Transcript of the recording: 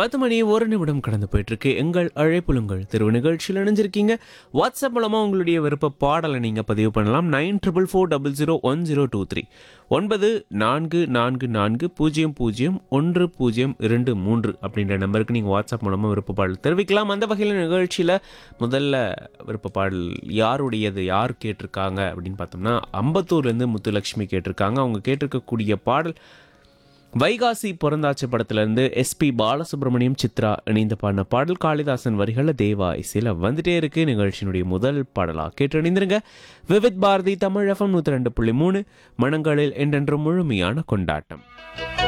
பத்து மணி ஒரு நிமிடம் கடந்து போயிட்டு இருக்கு எங்கள் அழைப்புலுங்கள் திருவு நிகழ்ச்சியில் இணைஞ்சிருக்கீங்க வாட்ஸ்அப் மூலமா உங்களுடைய விருப்ப பாடலை நீங்க பதிவு பண்ணலாம் nine triple four double zero one zero two three ஒன்பது நான்கு நான்கு நான்கு பூஜ்ஜியம் பூஜ்ஜியம் ஒன்று பூஜ்ஜியம் இரண்டு மூன்று அப்படின்ற நம்பருக்கு நீங்கள் வாட்ஸ்அப் மூலமாக விருப்ப பாடல் தெரிவிக்கலாம் அந்த வகையில் நிகழ்ச்சியில் முதல்ல விருப்ப பாடல் யாருடையது யார் கேட்டிருக்காங்க அப்படின்னு பார்த்தோம்னா அம்பத்தூர்லேருந்து முத்துலட்சுமி கேட்டிருக்காங்க அவங்க கேட்டிருக்கக்கூடிய பாடல் வைகாசி பிறந்தாச்சு படத்திலிருந்து எஸ்பி பாலசுப்ரமணியம் சித்ரா இணைந்து பாடின பாடல் காளிதாசன் வரிகளில் தேவா இசையில் வந்துட்டே இருக்கு நிகழ்ச்சியினுடைய முதல் பாடலாக கேட்டு இணைந்திருங்க விவித் பாரதி தமிழ் எஃப்எம் நூற்றி ரெண்டு புள்ளி மூணு மனங்களில் என்றென்றும் முழுமையான கொண்டாட்டம்